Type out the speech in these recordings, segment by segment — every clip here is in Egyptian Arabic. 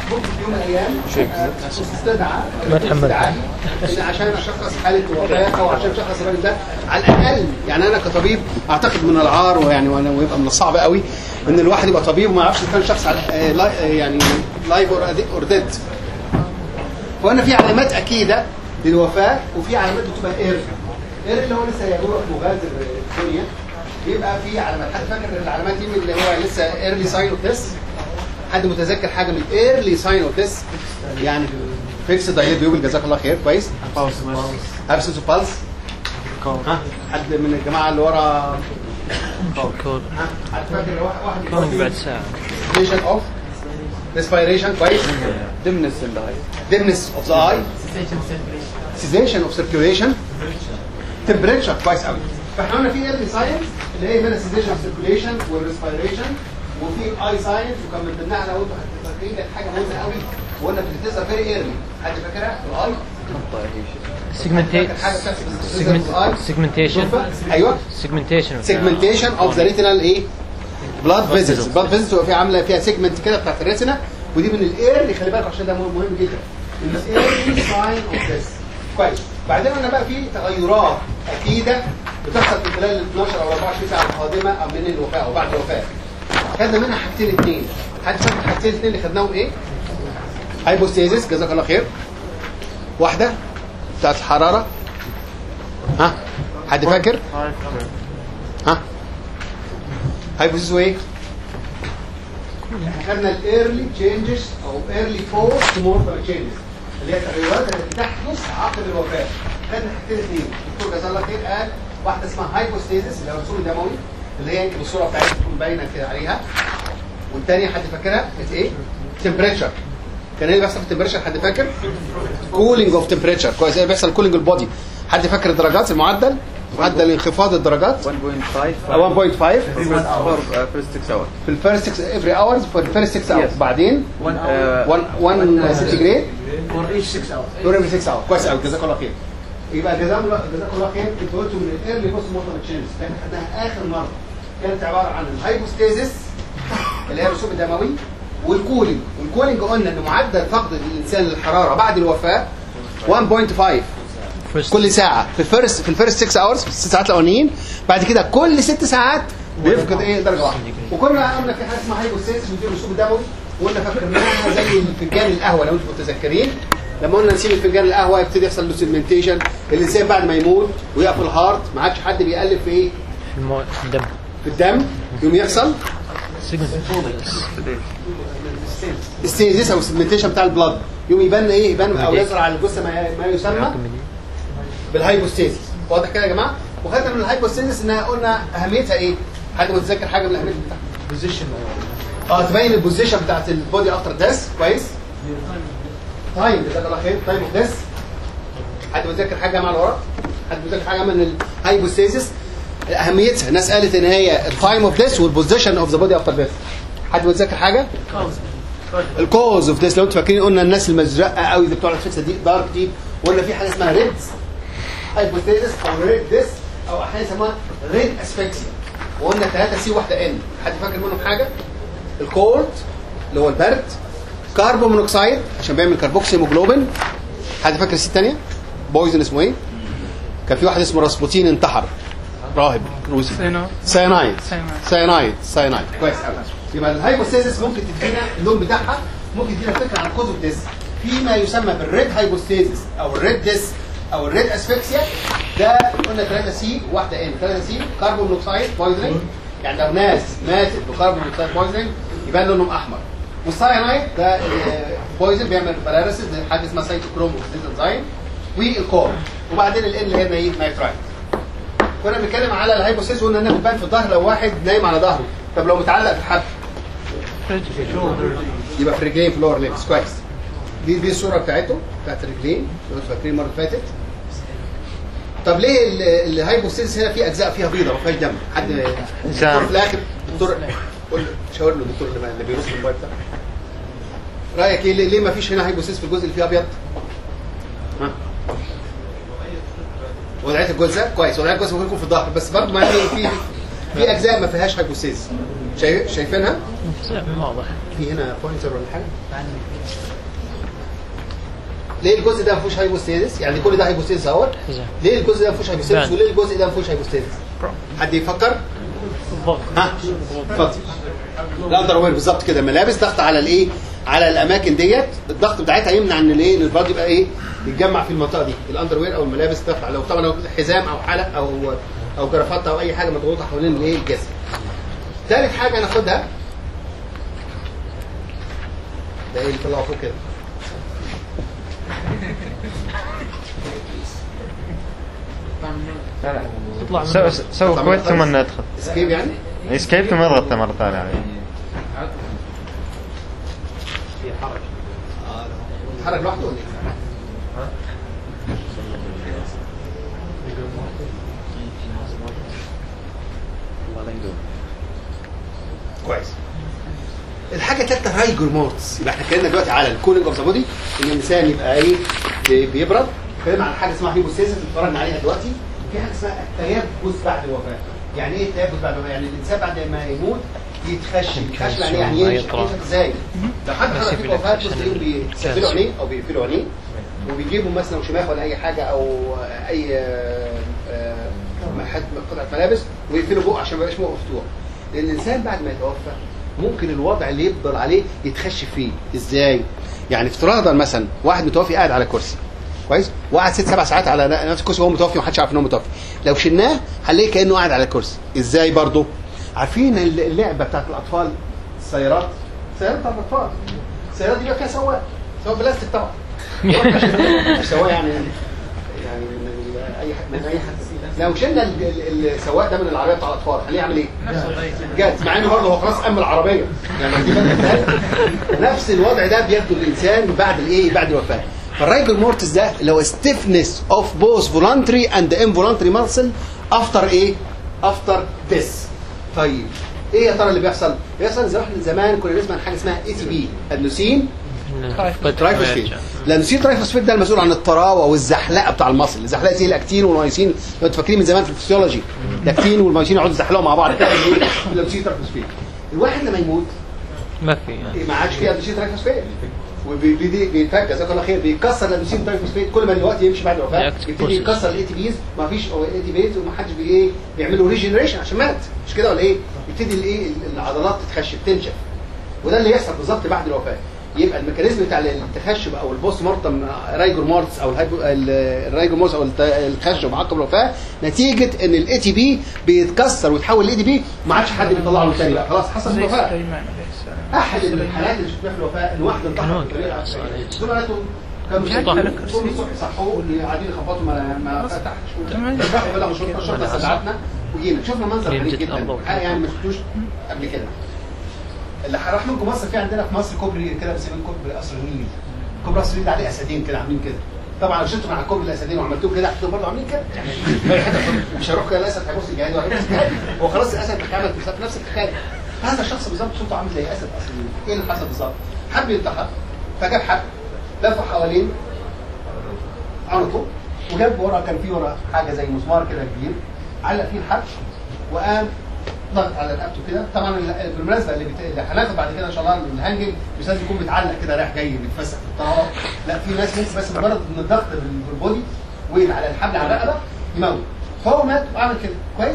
ممكن في يوم من الايام استدعى ما تحملت. استدعائي ان عشان اشخص حاله وفاه او عشان اشخص الراجل ده على الاقل يعني انا كطبيب اعتقد من العار ويعني وانا ويبقى من الصعب قوي ان الواحد يبقى طبيب وما يعرفش اذا كان شخص على آه، لا- آه، يعني لايف اور ديد فهنا في علامات اكيده للوفاه وفي علامات بتبقى اير اير اللي هو لسه يروح مغادر الدنيا يبقى في علامات حد فاكر العلامات دي من اللي هو لسه ايرلي ساين اوف ذس حد متذكر حاجه من ايرلي ساين اوف ذس يعني فيكس دايليت بيقول جزاك الله خير كويس ابسنس اوف بالس ها حد من الجماعه اللي ورا كود ها حد فاكر واحد واحد كود بعد ساعة Sensation of respiration كويس dimness in the eye. dimness of the eye cessation of circulation temperature كويس قوي فاحنا قلنا في early science اللي هي منها cessation of circulation والrespiration وفي eye science وكان من ضمنها لو انتوا فاكرين كانت حاجه مهمه قوي وقلنا بتظهر very early حد فاكرها في الاي فاكر حاجه بتحصل في الاي سيجمنتيشن ايوه سيجمنتيشن سيجمنتيشن اوف ذا ريتينال ايه بلاد فيزلز البلاد فيزلز في عامله فيها سيجمنت كده بتاعت الريتنا ودي من الاير اللي خلي بالك عشان ده مهم مهم جدا من الاير ساين اوف ذس كويس بعدين قلنا بقى في تغيرات اكيده بتحصل في خلال ال 12 او 24 ساعه القادمه او من الوفاه او بعد الوفاه خدنا منها حاجتين اثنين حد فاكر الحاجتين الاثنين اللي خدناهم ايه؟ هايبوستيزيس جزاك الله خير واحده بتاعت الحراره ها حد فاكر؟ ها هايبوثيسيس ايه؟ احنا خدنا الايرلي تشينجز او ايرلي بوست مورتال تشينجز اللي هي التغيرات التي تحدث عقب الوفاه خدنا حاجتين اثنين الدكتور جزاه الله خير قال واحده اسمها هايبوستيزيس اللي هو الرسوم الدموي اللي هي يمكن الصوره بتاعتها تكون باينه كده عليها والثانيه حد فاكرها كانت ايه؟ تمبريتشر كان ايه اللي بيحصل في التمبريتشر حد فاكر؟ كولينج اوف تمبريتشر كويس ايه اللي بيحصل كولينج البودي حد فاكر الدرجات المعدل؟ معدل انخفاض الدرجات 1.5 1.5 for uh, first 6 hours. في الفيرست 6 افري اورز في الفيرست 6 اورز Yes. بعدين Uh, 1 1 سنتيجريد for each six hours. دور افري 6 اورز كويس قوي جزاك الله خير يبقى جزاك الله جزاك الله خير انتوا قلتوا من الايرلي بوست مورتال تشينجز لكن خدناها اخر مره كانت عباره عن الهايبوستيزيس اللي هي الرسوب الدموي والكولينج والكولينج قلنا ان معدل فقد الانسان للحراره بعد الوفاه 1.5 كل ساعه في الفيرست في الفيرست 6 اورز في الست ساعات الاولانيين بعد كده كل ست ساعات بيفقد ايه درجه واحده وكنا قلنا في حاجه اسمها هايبوستيزيس ودي الرسوب الدموي وقلنا فاكرينها زي فنجان القهوه لو انتم متذكرين لما قلنا نسيب الفنجان القهوه يبتدي يحصل له سيجمنتيشن الانسان بعد ما يموت ويقف الهارت ما عادش حد بيقلب في ايه في المو... في الدم في الدم يوم يحصل الستيزيس او السيجمنتيشن بتاع البلاد يوم يبان ايه يبان او يظهر على الجثه ما, ما يسمى بالهايبوستيزيس واضح كده يا جماعه وخدنا من الهايبوستيزيس انها قلنا اهميتها ايه حد متذكر حاجه من الاهميه بتاعتها Position. اه تبين البوزيشن بتاعت البودي افتر ديس كويس تايم جزاك الله خير تايم اوف ديس حد متذكر حاجه مع ورا حد متذكر حاجه من الهايبوستيزيس اهميتها الناس قالت ان هي التايم اوف ديس والبوزيشن اوف ذا بودي افتر ديس حد متذكر حاجه الكوز اوف ديس لو انتوا فاكرين قلنا الناس المزرقه قوي اللي بتوع الفكسه دي دارك دي وقلنا في حاجه اسمها ريد هايبوثيسيس او ريد ديس او احيانا يسموها ريد اسفكسيا وقلنا 3 سي واحده ان حد فاكر منهم حاجه الكولد اللي هو البرد كربون مونوكسيد عشان بيعمل كربوكسي هيموجلوبين حد فاكر السي الثانيه بويزن اسمه ايه كان في واحد اسمه راسبوتين انتحر راهب روسي سيانايد سيانايد سيانايد سيانايد كويس قوي يبقى الهايبوستيزيس ممكن تدينا اللون بتاعها ممكن تدينا فكره عن كوز اوف ديس فيما يسمى بالريد هايبوستيزيس او الريد ديس او الريد اسفكسيا ده قلنا 3 سي واحده ان 3 سي كربون مونوكسيد بويزنينج يعني لو ناس ماتت بكربون مونوكسيد بويزنينج يبان لونهم احمر والساينايد ده بويزن بيعمل باراليسيس حاجه اسمها سايتوكروم اوكسيديز انزيم والكور وبعدين الان اللي هي نايت نايترايت كنا بنتكلم على الهايبوسيس وقلنا انها بتبان في الظهر لو واحد نايم على ظهره طب لو متعلق في الحبل يبقى في رجلين في اللور ليبس كويس دي دي الصوره بتاعته بتاعت الرجلين لو انتوا فاكرين المره اللي فاتت طب ليه ال- الهايبوسيس هنا في اجزاء فيها بيضه ما فيهاش دم حد الدكتور في الاخر الدكتور قول شاور له الدكتور اللي اللي بيرص الموبايل بتاعه رايك ايه ليه ليه ما فيش هنا هايبوسيس في الجزء اللي فيه ابيض ها وضعيه الجثه كويس وضعيه الجثه ممكن يكون في الظهر بس برضه ما في في في اجزاء ما فيهاش هايبوسيس شايف شايفينها مو واضح في هنا بوينتر ولا حاجه ليه الجزء ده ما فيهوش هايبوستيزس يعني كل ده هايبوستيزس اهو زين. ليه الجزء ده ما فيهوش هايبوستيزس بان. وليه الجزء ده ما فيهوش هايبوستيزس حد يفكر بالضبط ها اتفضل الاندر وير بالظبط كده ملابس ضغط على الايه على الاماكن ديت الضغط بتاعتها يمنع ان الايه ان البادي يبقى ايه يتجمع في المنطقه دي الاندر وير او الملابس ضغط على لو طبعا لو حزام او حلق او او جرافات او اي حاجه مضغوطه حوالين الايه الجسم ثالث حاجه ناخدها ده ايه اللي طلعه فوق كده تطلع من سو سو طبعاً كويت ثم خلاص. ندخل اسكيب يعني اسكيب ثم اضغط مرة ثانية عليه اتحرك لوحده ولا ايه؟ كويس الحاجه الثالثه رايجور مورتس يبقى احنا اتكلمنا دلوقتي على الكولينج اوف ذا بودي ان الانسان يبقى ايه بي- بيبرد اتكلمنا عن حاجه اسمها هيبوستيزس اللي اتفرجنا عليها دلوقتي في حاجه اسمها التيبس بعد الوفاه يعني ايه التيبس بعد الوفاه يعني الانسان بعد ما يموت يتخشم يتخشم يعني يعني ما ايه يطرى. يتخشم ازاي لو حد حصل فيه وفاه تبص تلاقيهم بيسفلوا عينيه او بيقفلوا عينيه وبيجيبوا مثلا شماخ ولا اي حاجه او اي آه، آه، حد قطعه ملابس ويقفلوا بقه عشان ما يبقاش بقه مفتوح لان الانسان بعد ما يتوفى ممكن الوضع اللي يفضل عليه يتخش فيه ازاي يعني افتراضا مثلا واحد متوفي قاعد على كرسي كويس وقعد ست سبع ساعات على نفس الكرسي وهو متوفي ومحدش عارف ان هو متوفي لو شلناه هنلاقيه كانه قاعد على الكرسي ازاي برضه عارفين اللعبه بتاعت الاطفال السيارات سيارات بتاعت الاطفال السيارات دي بقى فيها سواق سواق بلاستيك طبعا مش سواق يعني يعني من ال- اي حد من اي حد لو شلنا ال- ال- السواق ده من العربيه بتاع الاطفال خليه يعمل ايه؟ جاز مع انه برضه هو خلاص قام العربيه يعني دي بالك ازاي؟ نفس الوضع ده بياخده الانسان بعد الايه؟ بعد الوفاه فالرايجل مورتس ده اللي هو stiffness of both voluntary and involuntary muscle after ايه؟ after death طيب ايه يا ترى اللي بيحصل؟ بيحصل زي ما احنا زمان كنا نسمع عن حاجه اسمها اي تي بي ادنوسين ترايفوسفيت لان سي ترايفوسفيت ده المسؤول عن الطراوه والزحلقه بتاع المصل الزحلقه دي الاكتين والمايسين لو انتوا فاكرين من زمان في الفسيولوجي الاكتين والمايسين يقعدوا يزحلقوا مع بعض كده ايه السي ترايفوسفيت الواحد لما يموت ما في يعني. ما عادش فيه ادنوسين ترايفوسفيت وبيتفك جزاك الله خير بيكسر الادنوسين ترايفوسفيت كل ما الوقت يمشي بعد الوفاه بيأكتف يبتدي process. يكسر الاي تي بيز ما فيش اي تي بيز ومحدش بي ايه بيعملوا ريجنريشن عشان مات مش كده ولا ايه؟ يبتدي الايه العضلات تتخشب تنشف وده اللي يحصل بالظبط بعد الوفاه يبقى الميكانيزم بتاع التخشب او البوست مورتم رايجور مورتس او الهايبو- ال- الرايجور مورتس او الت- التخشب عقب الوفاه نتيجه ان الاي تي بي بيتكسر ويتحول لاي تي بي وما عادش حد بيطلعه له تاني بقى خلاص حصل الوفاه احد الحالات اللي شفناها في الوفاه ان واحد انتحر كانون. بطريقة عشوائية. زملاته كانوا مش شايفين طاهر. طول الصبح صحوه قاعدين يخبطوا ما ما فتحش راحوا بلغوا شرطه الشرطه ساعدتنا وجينا شفنا منظر غريب يمجد جدا الأرض. حاجه يعني ما شفتوش قبل كده اللي راح منكم مصر في عندنا في مصر كوبري كده بنسميه كوبري قصر النيل كوبري قصر النيل ده عليه اسدين كده عاملين كده طبعا لو شفتوا على كوبري الاسدين وعملتوه كده هتبقوا برضه عاملين كده في أي حتة مش هيروح كده الاسد هيبص الجهاد وهيبص الجهاد هو خلاص الاسد اتعمل في نفس الحكايه هذا الشخص بالظبط صوته عامل زي اسد اصلا ايه اللي حصل بالظبط؟ حب ينتحر فجاب حد لفه حوالين عنقه وجاب ورا كان في ورا حاجه زي مسمار كده كبير علق فيه الحبل وقام ضغط على رقبته كده طبعا ال- بالمناسبه اللي, بت... اللي هناخد بعد كده ان شاء الله الهانجنج مش لازم يكون متعلق كده رايح جاي بيتفسح في الطهاره لا في ناس ممكن بس مجرد ان الضغط بال- بالبودي وين على الحبل على الرقبه يموت فهو مات وعمل كده كويس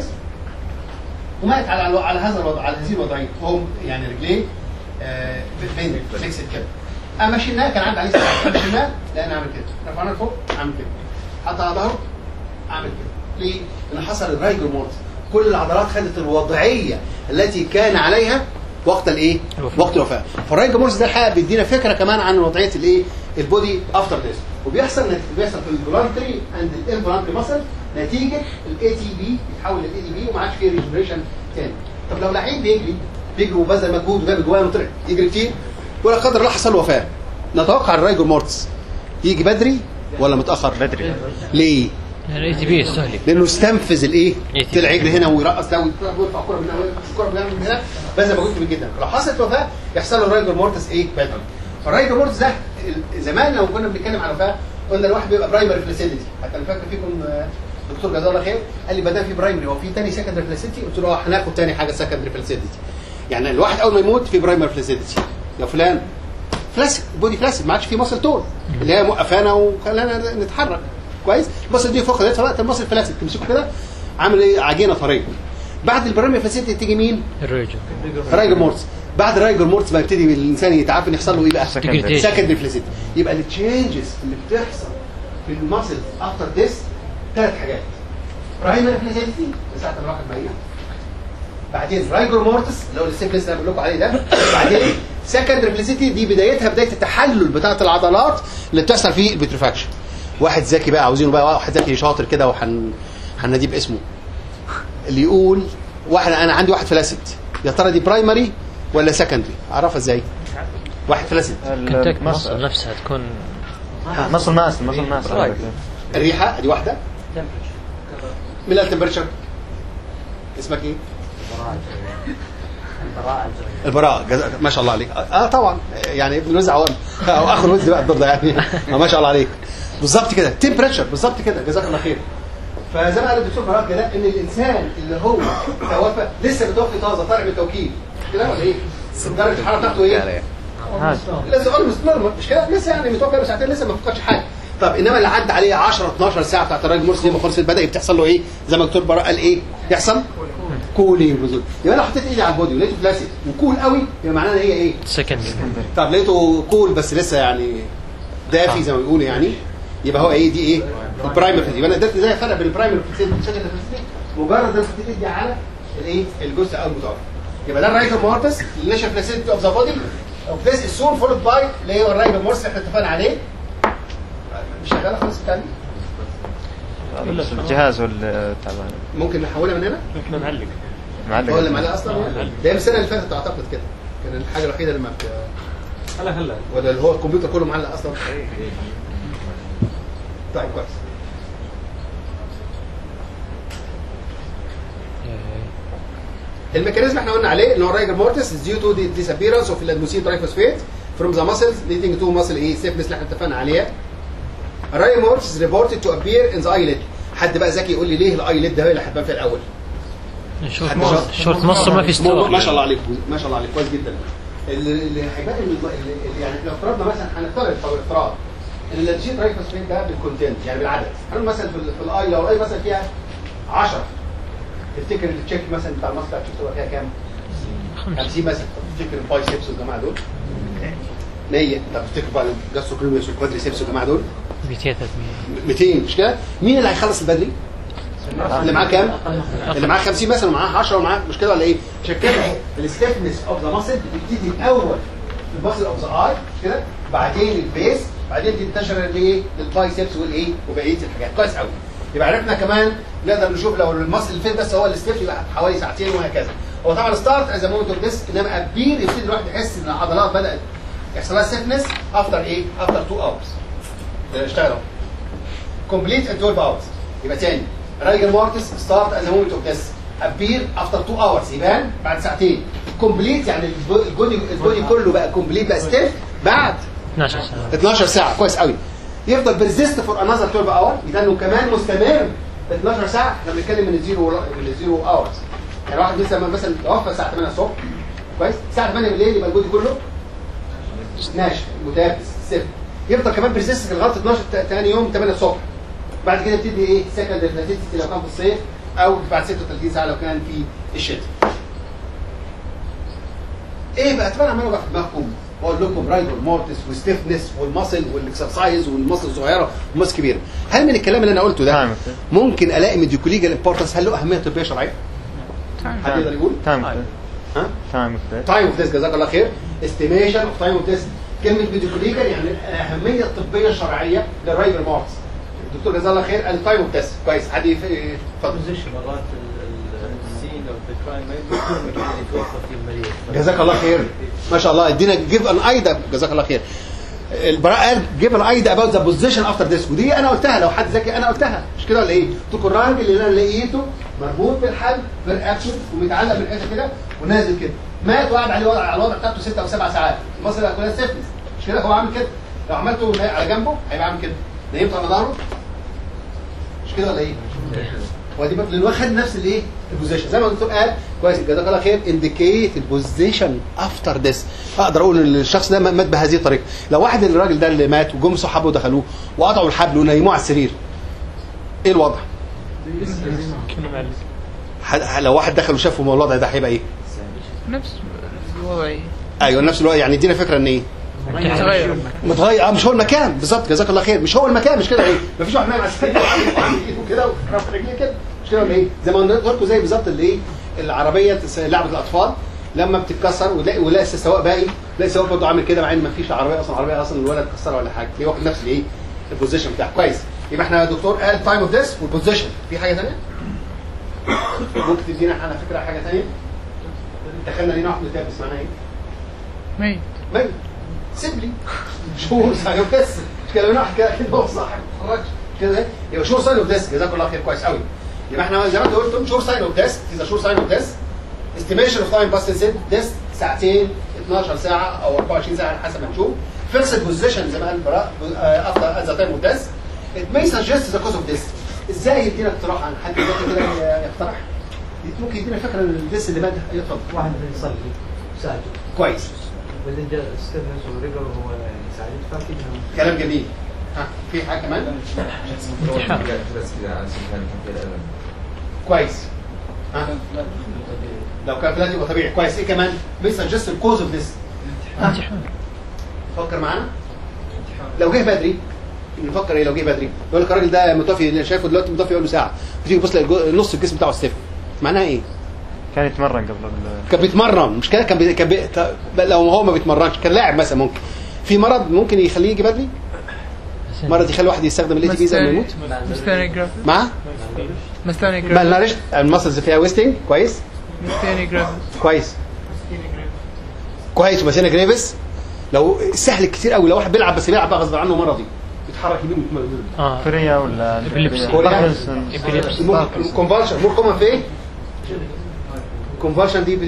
ومات على الو- على هذا الوضع على هذه الوضعيه وهو يعني رجليه آه، بين فيكسد كده اما مشيناه كان عدى عليه ساعه مشيناه لان عامل كده رفعناه لفوق عامل كده حط على ظهره عامل كده ليه؟ لان حصل الرايجر مورت كل العضلات خدت الوضعيه التي كان عليها وقت الايه؟ الوفاة. وقت الوفاه فالرايجر مورت ده الحقيقه بيدينا فكره كمان عن وضعيه الايه؟ البودي افتر ديث وبيحصل بيحصل في الفولانتري اند الانفولانتري ماسل نتيجه الاي تي بي بيتحول للاي تي بي وما عادش فيه ريجنريشن تاني طب لو لعيب بيجري بيجري وبذل مجهود وجاب جوان وطلع يجري كتير ولا قدر الله حصل وفاه نتوقع الرايجر مورتس يجي بدري ولا متاخر؟ بدري ليه؟ يعني اي تي بي يستهلك لانه استنفذ الايه؟ ATP. طلع يجري هنا ويرقص ده ويرفع كوره من هنا ويرفع كوره من هنا ومن هنا بذل مجهود كبير جدا لو حصلت وفاه يحصل له الرايجر مورتس ايه؟ بدري فالرايجر مورتس ده ال- زمان لو كنا بنتكلم على وفاه قلنا الواحد بيبقى برايمري فلاسيديتي حتى انا فاكر فيكم آه، دكتور جزاه الله خير قال لي ما دام في برايمري هو في تاني سكندري فلاسيديتي قلت له اه هناخد تاني حاجه سكندري فلاسيديتي يعني الواحد اول ما يموت في برايمر فلاسيديتي يا فلان فلاسيد بودي فلاسيد ما عادش في مصل تون اللي هي موقفانا وخلانا نتحرك كويس المصل دي فوق خدتها وقت المصل فلاسيد تمسكه كده عامل ايه عجينه طريه بعد البرايمر فلاسيديتي تيجي مين؟ الرجل رايجر مورتس بعد رايجر مورتس بقى يبتدي الانسان يتعرف ان يحصل له ايه بقى؟ Degradation. سكندري فلاسيديتي يبقى التشينجز اللي بتحصل في الماسل افتر ديس ثلاث حاجات برايمري فلاسيديتي ساعه ما الواحد ميت بعدين رايجر مورتس اللي هو السيكلس اللي انا بقول لكم عليه ده بعدين سكندري فلاسيديتي دي بدايتها بدايه التحلل بتاعه العضلات اللي بتحصل في البترفاكشن واحد ذكي بقى عاوزينه بقى واحد ذكي شاطر كده وحن هناديه باسمه اللي يقول واحد انا عندي واحد فلاسيد يا ترى دي برايمري ولا سكندري اعرفها ازاي واحد فلاسيد كنتاك مصر نفسها تكون مصل ماس مصل ماس رايق. الريحه دي واحده من التمبرتشر اسمك ايه البراءة جزاك ما شاء الله عليك اه طبعا يعني ابن الوز عوام او اخو الوز بقى الضد يعني آه ما شاء الله عليك بالظبط كده تمبرتشر بالظبط كده جزاك الله خير فزي ما قال الدكتور براء كده ان الانسان اللي هو توفى لسه متوفي طازه طالع من التوكيل كده ولا ايه؟ درجه الحراره بتاعته ايه؟ لسه اولموست نورمال مش كده لسه يعني متوفى ساعتين لسه ما فقدش حاجه طب انما اللي عدى عليه 10 12 ساعه بتاعت الراجل مرسي ما خلصت بدا بتحصل له ايه زي ما الدكتور براء قال ايه يحصل كولينج بزول يبقى انا حطيت ايدي على البودي ولقيته فلاسيد وكول قوي يبقى معناها ان هي ايه سكندري طب لقيته كول بس لسه يعني دافي زي ما بيقولوا يعني يبقى هو ايه دي ايه البرايمر فلاسيد يبقى انا قدرت ازاي افرق بين البرايمر فلاسيد والسكندري فلاسيد مجرد ان حطيت ايدي على الايه الجزء او المتوفى يبقى ده الرايجر مورتس النيشن فلاسيد اوف ذا بودي اوف ذيس از سون فولد باي اللي هو الرايجر مورتس اللي احنا اتفقنا عليه مش شغاله خالص الثاني الجهاز ولا تعبان ممكن نحولها من هنا احنا نعلق معلق هو اللي معلقه اصلا يعني؟ ده من السنه اللي فاتت اعتقد كده كان الحاجه الوحيده اللي ما بت... هلا هلا ولا اللي هو الكمبيوتر كله معلق اصلا طيب كويس الميكانيزم احنا قلنا عليه ان هو الرايجر مورتس is due to the disappearance of الادموسين triphosphate from the muscles leading to muscle ايه stiffness اللي احنا اتفقنا عليها الرايجر مورتس is reported to appear in the eyelid حد بقى ذكي يقول لي ليه الايلid ده هي اللي هتبان فيها الاول شورت حد مصر شاطر. شورت مصر ما في ما ستور ما شاء الله عليك ما شاء الله عليك كويس جدا اللي اللي هيبان إن الم- اللي اللي يعني لو افترضنا مثلا هنفترض او افتراض ان الجين رايفوسفين ده بالكونتنت يعني بالعدد هنقول مثلا في, ال- في الاي لو الاي مثلا فيها 10 تفتكر التشيك مثلا بتاع المصنع بتاع تبقى فيها كام؟ 50 مثلا طب تفتكر البايسبس والجماعه دول 100 طب تفتكر بقى الجاستروكريميوس والكوادريسبس والجماعه دول 200 300 200 مش كده؟ مين اللي هيخلص البدري؟ اللي معاه كام؟ اللي معاه 50 مثلا ومعاه 10 ومعاه مش كده ولا ايه؟ عشان كده الستيفنس اوف ذا ماسل بتبتدي الاول في الماسل اوف ذا اي كده بعدين البيس بعدين تنتشر لايه؟ للبايسبس والايه؟ وبقيه الحاجات كويس قوي يبقى عرفنا كمان نقدر نشوف لو الماسل اللي فين بس هو الستيف يبقى حوالي ساعتين وهكذا هو طبعا ستارت از مومنت اوف ديس انما ابير يبتدي الواحد يحس ان العضلات بدات يحصل لها ستيفنس افتر ايه؟ افتر 2 اورز اشتغلوا كومبليت at 12 hours يبقى تاني رايجر مورتس ستارت از مومنت اوف ديس ابير افتر 2 hours يبان بعد ساعتين كومبليت يعني الب- البودي البودي كله بقى كومبليت بقى ستيف بعد 12 ساعة 12 ساعه كويس قوي يفضل بيرزيست فور انذر 12 اور يبقى انه كمان مستمر 12 ساعه احنا بنتكلم من الزيرو من الزيرو اورز يعني واحد مثلا مثلا توفى الساعه 8 الصبح كويس الساعه 8 بالليل يبقى البودي كله ناشف متيبس صفر يفضل كمان بيرزيست لغايه 12 تا- تاني يوم 8 الصبح بعد كده يبتدي ايه سكند لو كان في الصيف او بعد 36 ساعه لو كان في الشتاء ايه بقى طبعا عمال اوجع في دماغكم واقول لكم رايدر مورتس وستيفنس والماسل والاكسرسايز والماسل الصغيره والماسل كبيره هل من الكلام اللي انا قلته ده تمام. ممكن الاقي ميديكوليجال امبورتنس هل له اهميه طبيه شرعيه؟ حد يقدر يقول؟ تايم ها؟ تايم تايم اوف ديس جزاك الله خير استيميشن اوف تايم اوف ديس كلمه ميديكوليجال يعني الاهميه الطبيه الشرعيه للرايدر مورتس الدكتور جزاه الله خير قال تايم اوف ديس كويس حد يف- اتفضل مرات السين او الكرايم ما يكون مكان يتوفى فيه المريض جزاك الله خير ما شاء الله ادينا جيف ان ايدا جزاك الله خير البراء قال جيف ان ايدا اباوت ذا بوزيشن افتر ذس ودي انا قلتها لو حد ذكي انا قلتها مش كده ولا ايه؟ قلت لكم الراجل اللي انا لقيته مربوط بالحبل في الرقبته ومتعلق بالحته كده ونازل كده مات وقعد عليه وضع على الوضع بتاعته ست او سبع ساعات المصري بقى كلها سيفنس مش كده هو عامل كده لو عملته على جنبه هيبقى عامل كده نيمت على ظهره مش كده ولا ايه؟ ودي برضه لان هو خد نفس الايه البوزيشن زي ما الدكتور قال كويس جزاك الله خير انديكيت البوزيشن افتر ذس اقدر اقول ان الشخص ده مات بهذه الطريقه لو واحد الراجل ده اللي مات وجم صحابه ودخلوه وقطعوا الحبل ونيموه على السرير ايه الوضع؟ كنا معلم ح- لو واحد دخل وشافه من الوضع ده هيبقى ايه؟ نفس الوضعية ايوه نفس الوقت يعني ادينا فكره ان ايه؟ تتغير متغير اه مش هو المكان بالظبط جزاك الله خير مش هو المكان مش كده ايه مفيش واحد نايم على السرير وعامل ايده كده ورافع رجليه كده مش كده ولا ايه زي ما قلت لكم زي بالظبط اللي ايه العربيه تس- لعبه الاطفال لما بتتكسر وتلاقي ولاقي السواق باقي تلاقي السواق برضه عامل كده مع ان مفيش عربيه اصلا عربيه اصلا الولد اتكسرها ولا حاجه تلاقيه واخد نفس الايه البوزيشن بتاعه كويس يبقى احنا يا دكتور قال تايم اوف ذس والبوزيشن في حاجه ثانيه ممكن تدينا على فكره حاجه ثانيه دخلنا لينا واحد كتاب اسمها ايه ميت ميت سيمبلي شهور سنه بس مش كده واحد كده كده هو صح ما اتخرجش كده إيه؟ يبقى شهور ساين اوف ديسك جزاك الله خير كويس قوي يبقى احنا زي ما انت قلت شهور ساين اوف ديسك اذا شهور ساين اوف ديسك استيميشن اوف تايم باست سيت ديسك ساعتين 12 ساعه او 24 ساعه على حسب ما نشوف فيكسد بوزيشن زي ما قال براء افتر ذا تايم اوف ديسك ات ماي سجست ذا كوز اوف ديسك ازاي يدينا اقتراح عن حد دلوقتي كده يقترح ممكن يدينا فكره ان الديس اللي مات يتفضل واحد بيصلي ساعته كويس بعدين جاء ستيفنس ورجع وهو يعني سعيد فاكر انه كلام جميل ها في حاجه كمان كويس ها لو كان فلات يبقى طبيعي كويس ايه كمان بيسجست الكوز اوف ذس امتحان فكر معانا لو جه بدري نفكر ايه لو جه بدري يقول لك الراجل ده متوفي اللي شايفه دلوقتي متوفي يقول له ساعه وتيجي تبص تلاقي نص الجسم بتاعه استفى معناها ايه؟ كان يتمرن قبل ال- كان بيتمرن مش كده كان, بي... كان بي... ك- لو هو ما بيتمرنش كان لاعب مثلا ممكن في مرض ممكن يخليه يجي بدري مرض يخلي الواحد يستخدم الاي تي بي زي ما يموت مستاني جرافيك مع مستاني ما جرافيك نارش المسلز فيها ويستنج كويس مستاني جرافيك كويس كويس ومسينا جريفس لو سهل كتير قوي لو واحد بيلعب بس بيلعب بقى غصب عنه مرضي يتحرك يمين ويتمرن اه كوريا ولا إبليبسي. باركنسون. إبليبسي. كونفالشن مور كومن في ايه؟ كونفالشن دي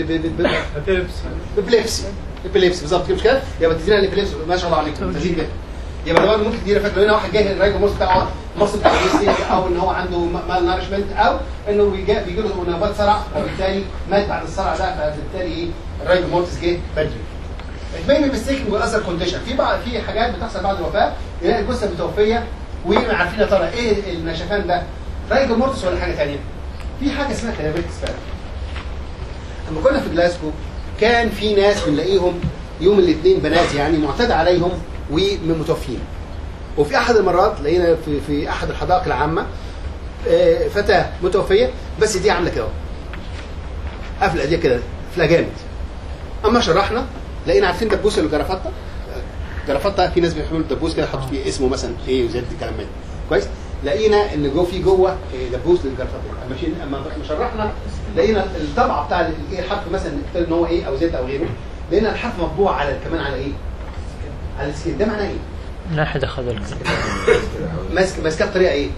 ابليبسي ابليبسي بالظبط كده مش كده؟ يبقى تدينا الابليبسي ما شاء الله عليكم تزيد كده يبقى لو ممكن تدينا فكره هنا واحد جاي الرايكو موس بتاعه مص بتاع او ان هو عنده مال نارشمنت او انه بيجي بيجي له نوبات صرع وبالتالي مات بعد الصرع ده فبالتالي ايه الرايكو مورتس جه بدري It may be mistaken with other condition في بعض في حاجات بتحصل بعد الوفاه يلاقي الجثه متوفيه وما عارفين يا ترى ايه النشفان ده رايجو مورتس ولا حاجه ثانيه في حاجه اسمها كلابيك سبان لما كنا في جلاسكو كان في ناس بنلاقيهم يوم الاثنين بنات يعني معتاد عليهم ومتوفين وفي احد المرات لقينا في في احد الحدائق العامه آه، فتاه متوفيه بس دي عامله كده قافله ايديها كده قافله جامد اما شرحنا لقينا عارفين دبوس الجرافطه جرافطه في ناس بيحملوا الدبوس كده يحطوا فيه اسمه مثلا ايه وزد الكلام من ده. كويس لقينا ان جوه في جوه إيه، دبوس للجرافطه ماشيين اما اما شرحنا لقينا الطبعه بتاع ال- ايه الحرف مثلا نكتب ان هو ايه او زد او غيره لقينا الحرف مطبوع على كمان على ايه؟ على السكين ده معناه ايه؟ لا احد اخذ الكلام ماسك ماسكاه بطريقه ايه؟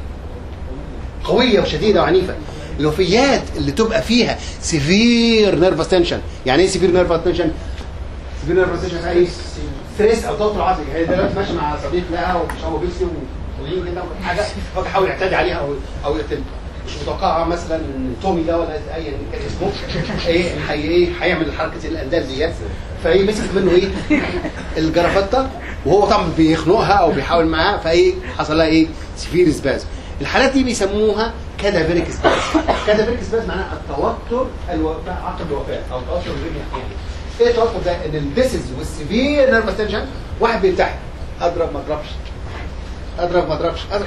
قويه وشديده وعنيفه الوفيات اللي تبقى فيها سيفير نيرفس تنشن يعني ايه سيفير نيرفس تنشن؟ سيفير نيرفس تنشن ايه؟ ستريس او توتر عصبي يعني دلوقتي ماشي مع صديق لها ومش هو بيبسي وطويل كده حاجه هو بيحاول يعتدي عليها او او يقتلها مش متوقعه مثلا ان تومي ده ولا ايا كان اسمه ايه هي ايه هيعمل حركه الاندال ديت فايه مسك منه ايه الجرافته وهو طبعا بيخنقها او بيحاول معاها فايه حصل لها ايه سفير سباز الحالات دي بيسموها كادافيريك سباز كادافيريك سباز معناها التوتر الوفاة عقب الوفاه او التوتر الرجل يعني ايه التوتر ده ان الديسز والسيفير نيرفس تنشن واحد بينتحر اضرب ما اضربش اضرب ما اضربش اضرب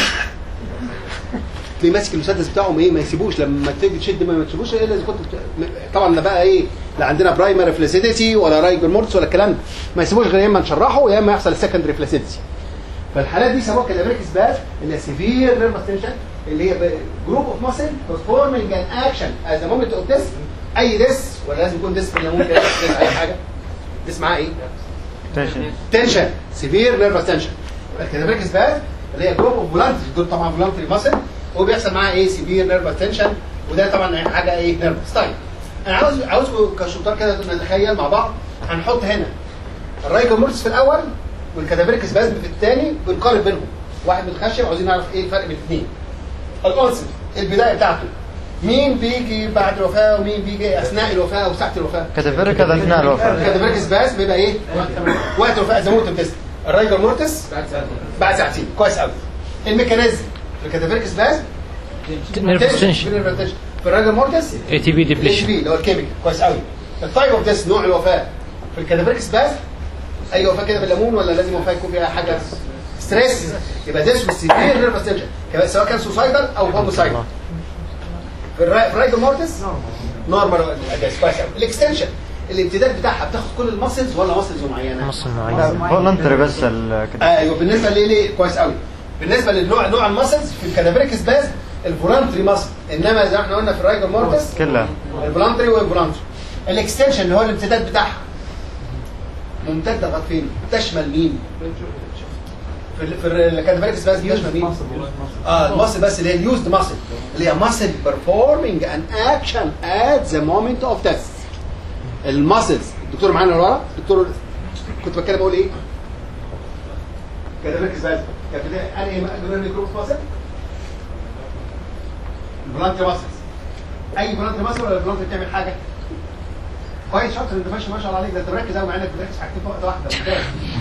تلاقيه ماسك المسدس بتاعهم ايه ما يسيبوش لما تيجي تشد ما ما تسيبوش الا اذا كنت بت- طبعا لا بقى ايه لا عندنا برايمري فلاسيديتي ولا رايجر مورتس ولا الكلام ده ما يسيبوش غير يا اما نشرحه يا اما يحصل السكندري فلاسيديتي فالحالات دي سموها كالامريك سباز اللي هي سيفير نيرفس تنشن اللي هي جروب اوف ماسل performing an action as a moment of this اي ديس ولا لازم يكون ديس ولا ممكن ديس اي حاجه ديس معاه ايه؟ تنشن تنشن سيفير نيرفس تنشن الكادافريك سباز اللي هي جروب اوف فولانتري دول طبعا فولانتري ماسل وبيحصل معاه ايه سيفير نيرفس تنشن وده طبعا حاجه ايه نيرفس طيب انا عاوز عاوزكم كشطار كده نتخيل مع بعض هنحط هنا الرايجو مورتس في الاول والكادافريك سبازم في الثاني بنقارن بينهم واحد متخشب عاوزين نعرف ايه الفرق بين الاثنين الانسل البدايه بتاعته مين بيجي بعد الوفاه ومين بيجي اثناء الوفاه او ساعه الوفاه كاتافيريك هذا اثناء الوفاه كاتافيريك سباس بيبقى ايه وقت الوفاه زي ما قلت بتسال الرايجر مورتس بعد ساعتين كويس قوي الميكانيزم في الكاتافيريك سباس نيرف اكستنشن في الرايجر مورتس اي تي بي الاتش ديبليشن بي اللي هو الكيميكال كويس قوي التايب اوف ديس نوع الوفاه في الكاتافيريك سباس اي وفاه كده بالليمون ولا لازم وفاه يكون فيها حاجه ستريس يبقى ديس والسيفير نيرفس تنشن سواء كان سوسايدال او هوموسايدال في الراي- في الرايجر مورتس نورمال اداس كويس قوي الاكستنشن الامتداد بتاعها بتاخد كل المسلز ولا مسلز معينه؟ نص معين فولنتري بس ال- كده. ايوه بالنسبه ليه ليه كويس قوي بالنسبه للنوع نوع المسلز في الكادافيريك سباز الفولانتري مسل انما زي ما احنا قلنا في الرايجر مورتس كلها الفولانتري والفولانتري الاكستنشن اللي هو الامتداد بتاعها ممتده لغايه فين؟ تشمل مين؟ في ال- في الكادافيريك سباز تشمل مين؟ اه الماسل بس اللي هي اليوزد ماسل اللي هي ماسل performing an action at the moment of death الماسلز الدكتور معانا اللي ورا الدكتور كنت بتكلم اقول ايه؟ كادافيريك سباز كان بدايه انا ايه جراني جروب ماسل الفولانتري ماسلز اي فولانتري ماسل ولا الفولانتري بتعمل حاجه؟ كويس شاطر انت ماشي ما شاء الله عليك ده انت مركز قوي مع انك بتركز حاجتين في وقت واحده ممتاز.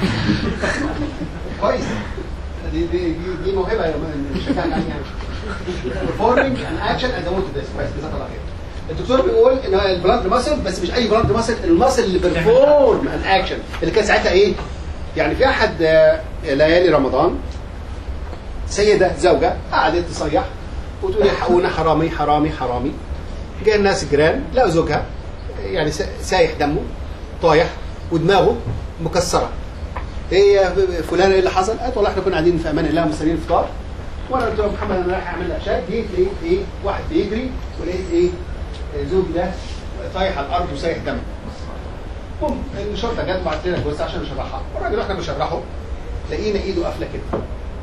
كويس دي دي دي, دي موهبه يا مان مش شجعك عليها يعني performing an action and the want this كويس جزاك الله خير الدكتور بيقول ان البلاند ماسل بس مش اي بلاند ماسل الماسل اللي بيرفورم ان اكشن اللي كان ساعتها ايه؟ يعني في احد آه، ليالي رمضان سيده زوجه قعدت تصيح وتقول يحقونا حرامي حرامي حرامي جاء الناس جيران لقوا زوجها يعني سا- سايح دمه طايح ودماغه مكسره ايه يا فلان ايه اللي حصل؟ قالت والله احنا كنا قاعدين في امان الله مستنيين الفطار وانا قلت له محمد انا رايح اعمل لك شاي جيت لقيت ايه واحد بيجري ولقيت ايه زوجي ده طايح على الارض وسايح دم بوم الشرطه جت بعت لنا جوز عشان نشرحها الراجل احنا بنشرحه لقينا ايده قافله كده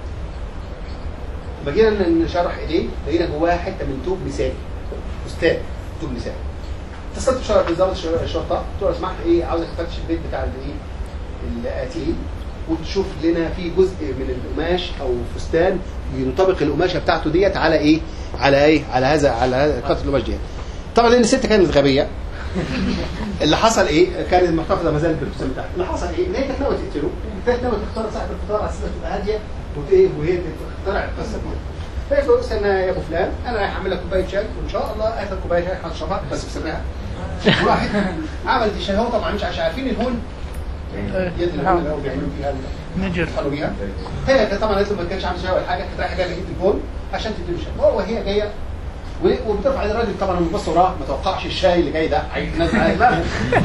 لما جينا نشرح ايديه لقينا جواها حته من توب مثالي استاذ توب مثالي اتصلت بشرطه بالظبط الشرطه قلت له لو سمحت ايه عاوزك تفتش البيت بتاع الايه القتيل وتشوف لنا في جزء من القماش او فستان ينطبق القماشه بتاعته ديت على ايه على ايه على هذا على هذا قطعه القماش ديت طبعا لان الست كانت غبيه اللي حصل ايه كانت محتفظه ما زالت بالابتسام بتاعها اللي حصل ايه ان هي كانت ناويه تقتله كانت ناويه تختار صاحب الفطار على اساس إنها تبقى هاديه وت- ايه وهي تخترع القصه دي فقلت له استنى يا ابو فلان انا رايح اعمل لك كوبايه شاي وان شاء الله اخر كوبايه شاي هتشربها بس بسرها وراحت عملت الشاي هو طبعا مش عشان عارفين الهون يد الهون اللي هو بيعملوا فيها نجر دخلوا بيها هي كانت طبعا قالت له ما كانش عامل شاي ولا حاجه كانت رايحه جايه جبت البون عشان تديله الشاي هو وهي جايه و- وبترفع ايد الراجل طبعا لما بص وراه ما توقعش الشاي اللي جاي ده هينزل على دماغه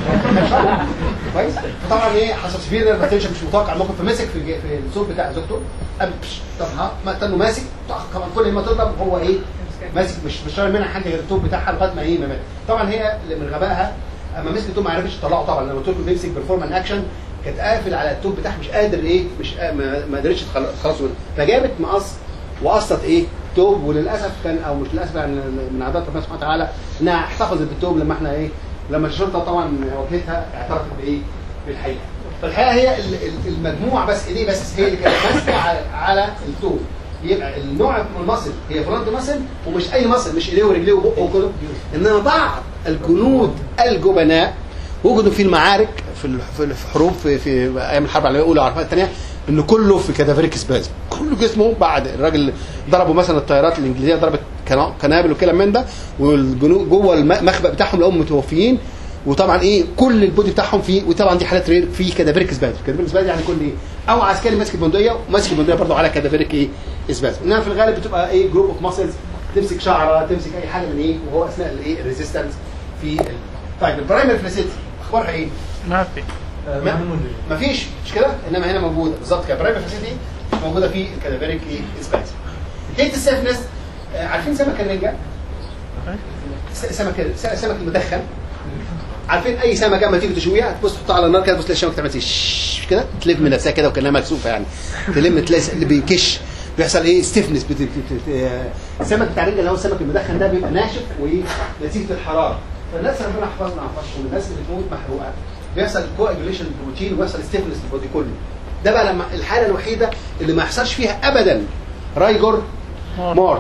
كويس طبعا ايه حصل سفير نيرف تنشن مش متوقع الموقف فمسك في الج- في الصوت بتاع زوجته قام بش- طب ها ما تنه ماسك طخ، طبعا كل ما تضرب هو ايه ماسك مش مش شايل منها حاجه غير التوب بتاعها لغايه ما ايه ما مات طبعا هي اللي من غبائها اما مسك التوب ما عرفتش تطلعه طبعا لما قلت له بيمسك بيرفورمان اكشن كانت قافل على التوب بتاعها مش قادر ايه مش قا- ما ما قدرتش تخل- تخلصه منه. فجابت مقص وقصت ايه توب وللاسف كان او مش للاسف يعني من عادات ربنا سبحانه وتعالى انها احتفظت بالتوب لما احنا ايه لما الشرطه طبعا واجهتها اعترفت بايه بالحقيقه فالحقيقه هي ال- ال- المجموعه بس ايديه بس هي اللي كانت ماسكه على على التوب يبقى النوع من المصل هي فرونت مصل ومش اي مصل مش ايديه ورجليه وبقه وكده انما بعض الجنود الجبناء وجدوا في المعارك في ال- في الحروب في في ايام الحرب العالميه الاولى والحرب الثانيه ان كله في كادافيريك سبازم كل جسمه بعد الراجل ضربوا مثلا الطيارات الانجليزيه ضربت كنا- قنابل وكلام من ده والجنود جوه المخبأ بتاعهم لقوهم متوفيين وطبعا ايه كل البودي بتاعهم فيه وطبعا دي حالات رير في كادافيريك سبازم كادافيريك سبازم يعني كل ايه او عسكري ماسك البندقيه وماسك البندقيه برضه على كادافيريك ايه سبازم انما في الغالب بتبقى ايه جروب اوف ماسلز تمسك شعره تمسك اي حاجه من ايه وهو اثناء الايه الريزيستنس في ال... طيب البرايمري فلاسيتي اخبارها ايه؟ ما في ما مفيش مش كده انما هنا موجوده بالظبط كده برايمري فلاسيتي موجوده في الكادافيريك ايه سبازم هيت السيفنس آه، عارفين سمك الرنجه؟ س- سمك س- سمك المدخن عارفين اي سمكه اما تيجي تشويها تبص تحطها على النار كده تبص تلاقي السمكه تعمل شش كده تلف من نفسها كده وكانها مكسوفه يعني تلم تلاقي اللي بيكش بيحصل ايه ستيفنس بت... بت... بت... السمك بتاع الرنجه اللي هو السمك المدخن ده بيبقى ناشف ونتيجه الحراره فالناس ربنا يحفظنا ويحفظكم الناس اللي بتموت محروقه بيحصل كواجوليشن البروتين ويحصل ستيفنس البودي كله ده بقى لما الحاله الوحيده اللي ما يحصلش فيها ابدا رايجور مورتس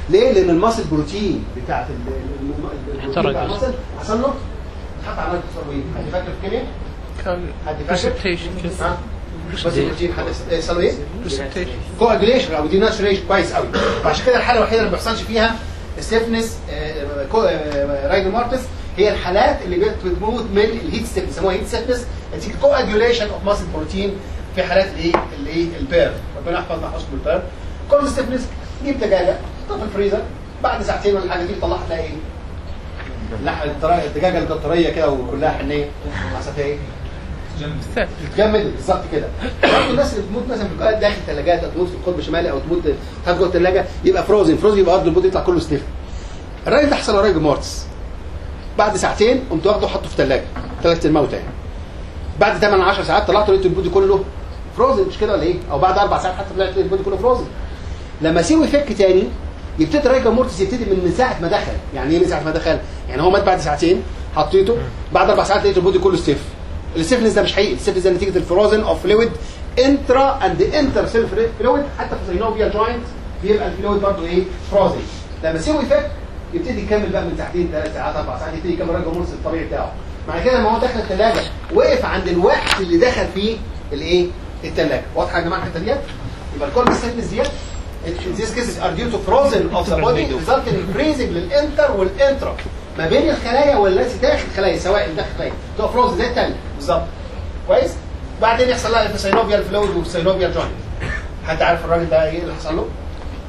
ليه؟ لان المصل بروتين بتاعت ال- ال- ال- البروتين احترق. بتاع المصل حصل له اتحط على الكسروين حد فاكر في الكيمياء؟ حد فاكر؟ precipitation كده ها؟ بس البروتين حد يحصل له ايه؟ precipitation كواجوليشن او ديناتوريشن كويس قوي فعشان كده الحاله الوحيده اللي ما بيحصلش فيها ستيفنس رايجل مارتس هي الحالات اللي بت- بتموت من الهيت ستيفنس بيسموها هيت ستيفنس نتيجه كواجوليشن اوف ماسل بروتين في حالات الايه الايه البير ربنا يحفظنا حسب البير كل ستيفنس جيب دجاجه حطها في الفريزر بعد ساعتين ولا حاجه دي تطلعها تلاقي ايه؟ لحم الطرا- الدجاجه القطريه كده وكلها حنيه حصل فيها ايه؟ ثابت تجمد بالظبط كده برضه الناس اللي بتموت مثلا في القاعد داخل ثلاجات او تموت في القطب الشمالي او تموت تحت جوه الثلاجه يبقى فروزن فروزن يبقى برضه البودي يطلع كله ستيف الراجل ده حصل له راجل مورتس بعد ساعتين قمت واخده وحطه في ثلاجه ثلاجه الموتى يعني بعد 8 10 ساعات طلعت لقيت البودي كله فروزن مش كده ولا ايه؟ او بعد اربع ساعات حتى طلعت لقيت البودي كله فروزن لما اسيبه يفك تاني يبتدي رايجر مورتس يبتدي من ساعه ما دخل يعني ايه من ساعه ما دخل يعني هو مات بعد ساعتين حطيته بعد اربع ساعات لقيت البودي كله ستيف الستيفنس ده مش حقيقي الستيفنس ده نتيجه الفروزن اوف فلويد انترا اند انتر سيل فلويد حتى في السينوفيا جوينت بيبقى الفلويد برضه ايه فروزن لما اسيبه يفك يبتدي يكمل بقى من ساعتين ثلاث ساعات اربع ساعات يبتدي يكمل راجل مورتس الطبيعي بتاعه معنى كده لما هو دخل الثلاجه وقف عند الوقت اللي دخل فيه الايه الثلاجه واضحه يا جماعه الحته ديت يبقى الكورن ستيفنس ديت in these cases are due to frozen of the body resulting in freezing للانتر والانترا ما بين الخلايا والتي داخل الخلايا سواء اللي داخل الخلايا تبقى فروزن زي الثانيه بالظبط كويس بعدين يحصل لها الفيسينوفيال فلويد والسينوفيال جوينت حد عارف الراجل ده ايه اللي حصل له؟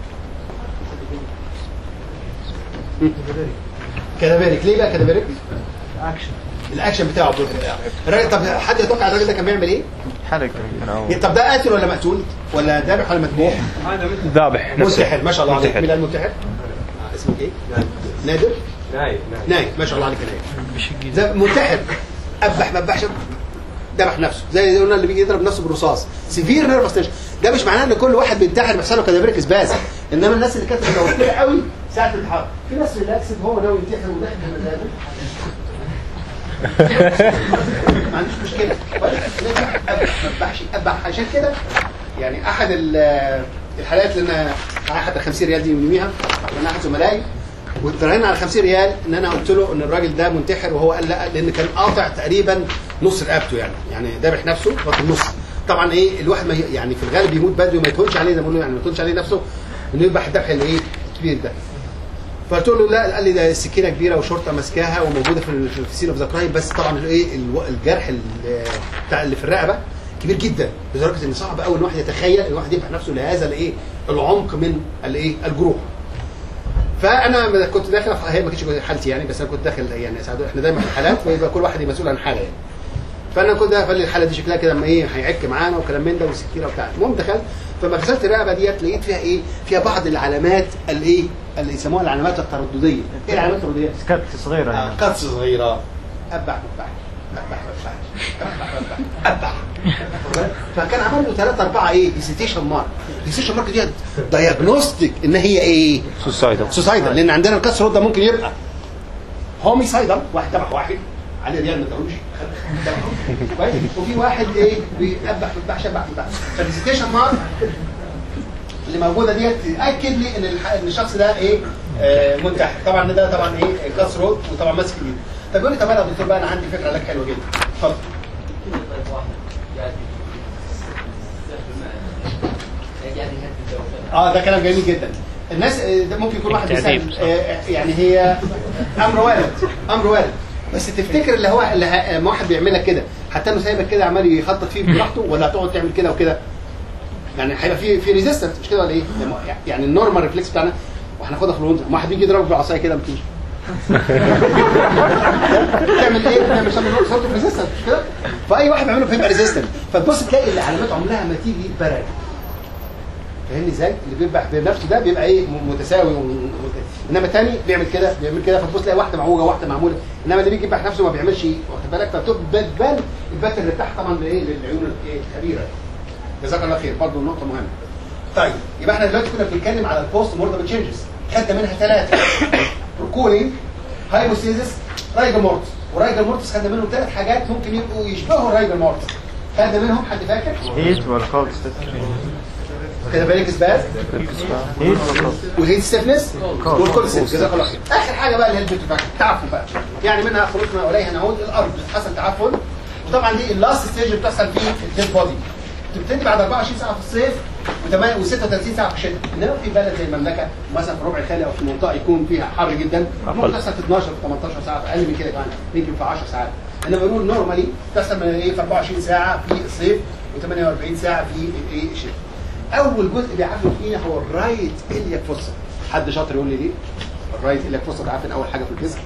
كدابيريك ليه بقى كدابيريك؟ اكشن الاكشن بتاعه الراجل طب حد يتوقع الراجل ده كان بيعمل ايه؟ حركة يمكن او طب ده قاتل ولا مقتول؟ ولا ذابح ولا مذبوح؟ ذابح منتحر ما شاء الله عليك منتحر. مين المنتحر؟ آه، اسمك ايه؟ نادر نايم نايم نايم ما شاء الله عليك يا نايم ده منتحر ابح ما ابحش ذبح نفسه زي اللي قلنا اللي بيجي يضرب نفسه بالرصاص سيفير نيرفس تنشن ده مش معناه ان كل واحد بينتحر بيحصل له كادافيريك اسباز انما الناس اللي كانت متوتره قوي ساعه الانتحار في ناس ريلاكسد هو ناوي ينتحر وداخل بمزاجه ما عندوش مشكله ابح ما ابحش ابح عشان كده يعني احد ال- الحالات اللي انا معايا حتى 50 ريال دي من يوميها وانا احد زملائي واتراهنا على 50 ريال ان انا قلت له ان الراجل ده منتحر وهو قال لا لان كان قاطع تقريبا نص رقبته يعني يعني ذابح نفسه واخد النص طبعا ايه الواحد ما ي- يعني في الغالب يموت بدري وما يتهونش عليه زي ما بيقولوا يعني ما يتهونش عليه نفسه انه يذبح الذبح اللي ايه الكبير ده فقلت له لا قال لي ده السكينه كبيره وشرطه ماسكاها وموجوده في ال- في السين اوف ذا كرايم بس طبعا ايه الو- الجرح ال- بتاع اللي في الرقبه كبير جدا لدرجه ان صعب قوي ان الواحد يتخيل ان الواحد يذبح نفسه لهذا الايه العمق من الايه الجروح فانا كنت داخل في- هي ما كانتش حالتي يعني بس انا كنت داخل يعني ساعات احنا دايما في الحالات ويبقى كل واحد مسؤول عن حاله يعني فانا كنت قال لي الحاله دي شكلها كده اما ايه هيعك معانا وكلام من ده وسكينه وبتاع المهم دخلت فما غسلت الرقبه ديت لقيت فيها ايه فيها بعض العلامات الايه اللي يسموها العلامات التردديه ايه العلامات التردديه سكت صغيرة آه، يعني قدس صغيره ابح مبح ابح مبح ابح مبح ابح فكان عمل له ثلاثة أربعة إيه ديسيتيشن مارك ديسيتيشن مارك ديت دايجنوستيك إن هي إيه سوسايدال سوسايدال لان عندنا الكسر ده ممكن يبقى هوميسايدال واحد ذبح واحد عليه ريال ما تقولوش كويس وفي واحد ايه بيذبح بيذبح شبح بيذبح فالفيزيتيشن مارك اللي موجوده ديت تاكد لي ان الح- ان الشخص ده ايه آه منتحر طبعا ده طبعا ايه كاس رود وطبعا ماسك ايده طب يقول لي طب انا يا دكتور بقى انا عندي فكره لك حلوه جدا اتفضل اه ده كلام جميل جدا الناس آه، ده ممكن يكون واحد التعذيب، بيسأل صح. آه، يعني هي امر وارد امر وارد بس تفتكر اللي هو اللي ه- لما واحد بيعملها كده حتى انه سايبك كده عمال يخطط فيه براحته ولا هتقعد تعمل كده وكده يعني هيبقى في في ريزيستنس مش كده ولا ايه؟ يعني النورمال ريفلكس بتاعنا وهناخدها في الونزه ما واحد بيجي يضربك بالعصايه كده ما تيجي تعمل ايه؟ تعمل سورت اوف ريزيستنس مش كده؟ فاي واحد بيعمله بيبقى ريزيستنت فتبص تلاقي العلامات عمرها ما تيجي برد فاهمني ازاي؟ اللي بيذبح بنفسه ده بيبقى ايه م- متساوي و... و- انما الثاني بيعمل كده بيعمل كده فتبص تلاقي واحده معوجه واحده معموله انما اللي بيجي يذبح نفسه ما بيعملش ايه واخد بالك فبتبان الباترن بتاعها طبعا لايه للعيون الايه الخبيره جزاك الله خير برضه نقطه مهمه طيب يبقى احنا دلوقتي كنا بنتكلم على البوست مورتم تشينجز خدنا منها ثلاثه كولينج هايبوستيزس رايجل مورتس ورايجل مورتس خدنا منهم ثلاث حاجات ممكن يبقوا يشبهوا الرايجل مورتس خدنا منهم حد فاكر؟ هيت والكولد كاتابيليك سباز والهيت ستيفنس والكولسيس جزاك الله خير اخر حاجه بقى اللي هي البيوتيفاكشن تعفن بقى يعني منها خلقنا واليها نعود الارض حصل تعفن وطبعا دي اللاست ستيج بتحصل في الديد بودي بتبتدي بعد 24 ساعه في الصيف و36 ساعه في الشتاء انما في بلد زي المملكه مثلا في ربع الخالي او في منطقه يكون فيها حر جدا ممكن تحصل في 12 في 18 ساعه في اقل من كده كمان يمكن في 10 ساعات انما بنقول نورمالي بتحصل من ايه في 24 ساعه في الصيف و48 ساعه في ايه الشتاء اول جزء بيعفن فينا هو الرايت الياك فوسا حد شاطر يقول لي ليه الرايت الياك فوسا بيعفن اول حاجه في الجسم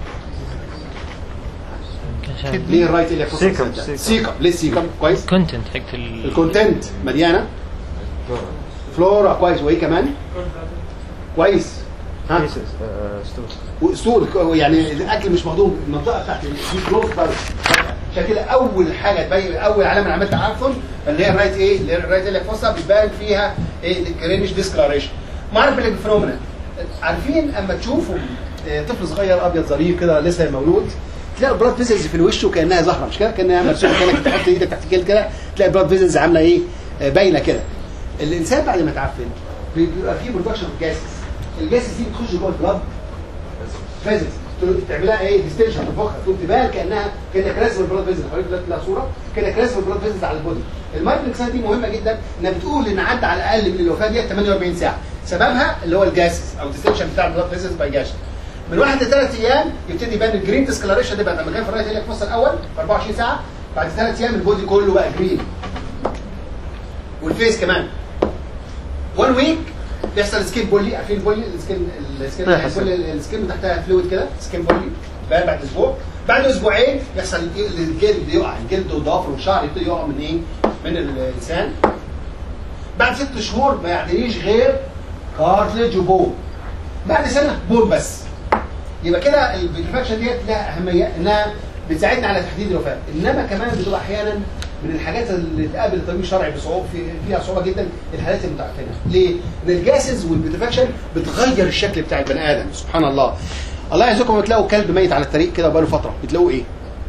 ليه الرايت الياك فوسا سيكم، بتسد؟ سيكم. سيكم ليه سيكم كويس كونتنت حق ال الكونتنت مليانه فلورا كويس وايه كمان كويس ها كيسز ستور واسطول يعني الاكل مش مهضوم المنطقه بتاعت الجروث بارد عشان كده اول حاجه تبين اول علامه من علامات التعفن اللي هي الرايت ايه اللي هي الرايت اللي فوسا بيبان فيها ايه الجرينش ديسكلاريشن معرفه بالفينومينا عارفين اما تشوفوا آه، طفل صغير ابيض ظريف كده لسه مولود تلاقي البلاد فيزلز في الوش وكانها زهره مش كده كانها مرسومه كانك تحط ايدك تحت الجلد كده تلاقي البلاد فيزلز عامله ايه آه، باينه كده الانسان بعد ما يتعفن بيبقى فيه برودكشن اوف جاسز الجاسز دي بتخش جوه البلاد فيزلز تعملها ايه ديستنشن تنفخها تقوم تبان كانها كانك راسم البلاد فيزلز حضرتك دلوقتي لها صوره كانك راسم البلاد فيزلز على البودي المايكروكسان دي مهمه جدا انها بتقول ان عدى على الاقل من الوفاه دي 48 ساعه سببها اللي هو الجاسز او الديستنشن بتاع البلاد فيزلز باي جاش من واحد لثلاث ايام يبتدي يبان الجرين ديسكلاريشن ده بعد ما كان في الرايت هيلك فصل الاول في 24 ساعه بعد ثلاث ايام البودي كله بقى جرين والفيس كمان وان ويك بيحصل سكين بولي عارفين البولي السكين السكين لا، حسن. البولي- السكين اللي تحتها فلويد كده سكين بولي بقى بعد اسبوع بعد اسبوعين يحصل إيه؟ الجلد يقع الجلد والضوافر والشعر يبتدي يقع من ايه؟ من الانسان بعد ست شهور ما يعتريش غير كارتلج وبون بعد سنه بون بس يبقى كده الفيكفاكشن ديت لها اهميه انها بتساعدنا على تحديد الوفاه انما كمان بتبقى احيانا من الحاجات اللي تقابل الطبيب الشرعي بصعوبه في فيها صعوبه جدا الحالات المتعفنه ليه؟ ان الجاسز والبيتفاكشن بتغير الشكل بتاع البني ادم سبحان الله الله يعزكم لما تلاقوا كلب ميت على الطريق كده وبقاله فتره بتلاقوه ايه؟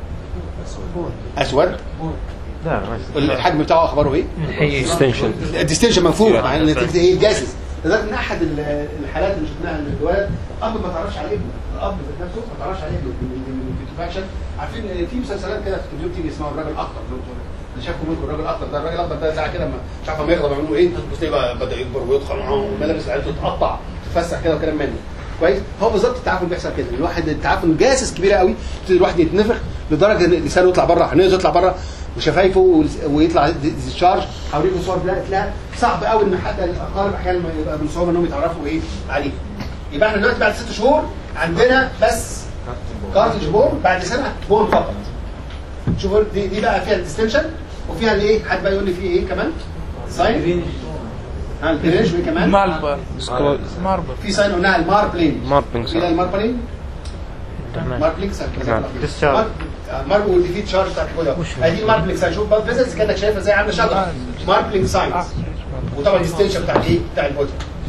اسود لا ما الحجم بتاعه اخباره ايه؟ اكستنشن الديستنشن منفوخ مع نتيجه ايه الجاسس لذلك من احد ال- الحالات اللي شفناها من الولد اب ما تعرفش على ابنه الاب ذات نفسه ما تعرفش على ابنه من من الفيتوفاكشن عارفين ان في مسلسلات كده في التلفزيون بتيجي اسمها الراجل الاخضر اللي شافوا منكم الراجل الاخضر ده الراجل الاخضر ده ساعه كده ما مش عارف ما يغضب يعملوا ايه بص تلاقيه بقى بدا يكبر ويضخم والملابس بتاعته تتقطع تتفسح كده وكلام من ده كويس هو بالظبط التعفن بيحصل كده الواحد التعفن جاسس كبيره قوي يبتدي الواحد يتنفخ لدرجه ان لسانه يطلع بره عينيه يطلع بره وشفايفه والس- ويطلع ديسشارج حواليه صور لا لا صعب قوي ان حتى الاقارب احيانا ما يبقى من صعوبه انهم يتعرفوا ايه عليه يبقى احنا دلوقتي بعد ست شهور عندنا بس كارتج بون بعد سنه بون فقط شوفوا دي دي بقى فيها الديستنشن وفيها الايه حد بقى يقول لي فيه ايه كمان ساين ها الجريش وايه كمان مالبر ماربر في ساين قلناها الماربلين ماربلينج الى الماربلين تمام ماربلينج ساين نعم. discharge. ماربل ودي في تشارج بتاعت كده ادي الماربلينج ساين شوف بقى فيزلز كانك شايفها زي عامله شجره ماربلينج ساينز وطبعا الديستنشن بتاع الايه بتاع البودي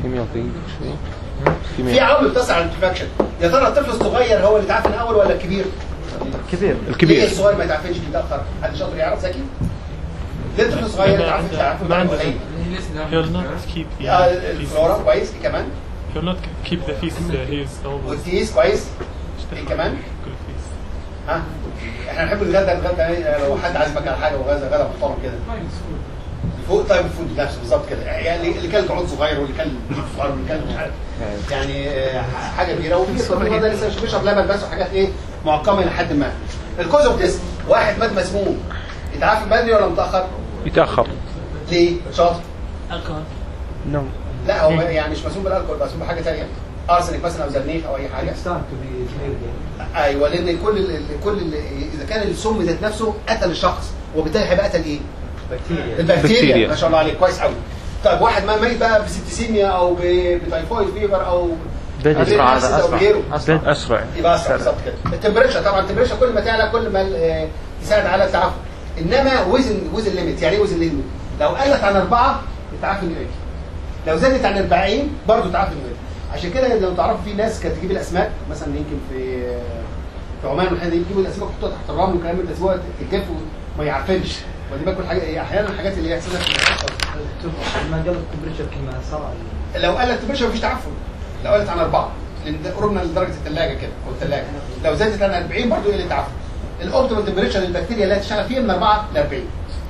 في عوامل بتأثر على الانتفاكشن يا ترى الطفل الصغير هو اللي تعفن الاول ولا الكبير؟ كبير ليه الصغير ما يتعفنش بيتاخر؟ حد شاطر يعرف ذكي؟ ليه الطفل الصغير يتعفن تعفن ما بعد عنده قليل؟ He'll not keep the آه، feces. الفلورا كويس إيه كمان؟ He'll not keep the feces there. He's always والتيس كويس ايه كمان؟ good feces. ها؟ احنا نحب الغدا الغدا إيه، لو حد عازمك على حاجه وغدا غدا محترم كده فوق طيب الفود نفسه بالظبط كده يعني اللي كان عود صغير واللي كان صغير واللي كان مش عارف يعني آه، حاجه كبيره وفي الطفل ده لسه مش بيشرب لبن بس وحاجات ايه معقمه الى حد ما الكوز اوف ديس واحد مات مسموم يتعافى بدري ولا متاخر؟ يتاخر ليه؟ شاطر نوم لا هو يعني مش مسموم بالالكول مسموم بحاجه ثانيه ارسنك مثلا او زرنيخ او اي حاجه start to be clear again. ايوه لان كل ال كل ال اذا كان السم ذات نفسه قتل الشخص وبالتالي هيبقى قتل ايه؟ Bacteria. البكتيريا بكتيريا. ما شاء الله عليك كويس قوي طيب واحد ما ميت بقى بسيبتيسيميا او ب- بتايفويد فيفر او بدري. أسرع هذا أو أسرع. غيره. أسرع. اسرع يبقى اسرع بالظبط كده التمبريتشر طبعا التمبريتشر كل ما تعلى كل ما آه، تساعد على التعافي انما وزن وزن ليميت يعني ايه وزن ليميت لو قلت عن اربعه التعافي يقل لو زادت عن 40 برضه التعافي يقل عشان كده لو تعرفوا في ناس كانت تجيب الاسماك مثلا يمكن في في عمان والحاجات دي يجيبوا الاسماك يحطوها تحت الرمل وكلام من ده سواء تتجف وما يعفنش ودي باكل حاجه احيانا الحاجات اللي هي اساسا ما قال الكمبريتشر كما صار لو قلت تمبريتشر مفيش تعفن لو قلت عن اربعه لان ده قربنا لدرجه الثلاجه كده او الثلاجه لو زادت عن 40 برضه يقل التعفن الاوبتيمال تمبريتشر للبكتيريا اللي هتشتغل فيها من 4 ل 40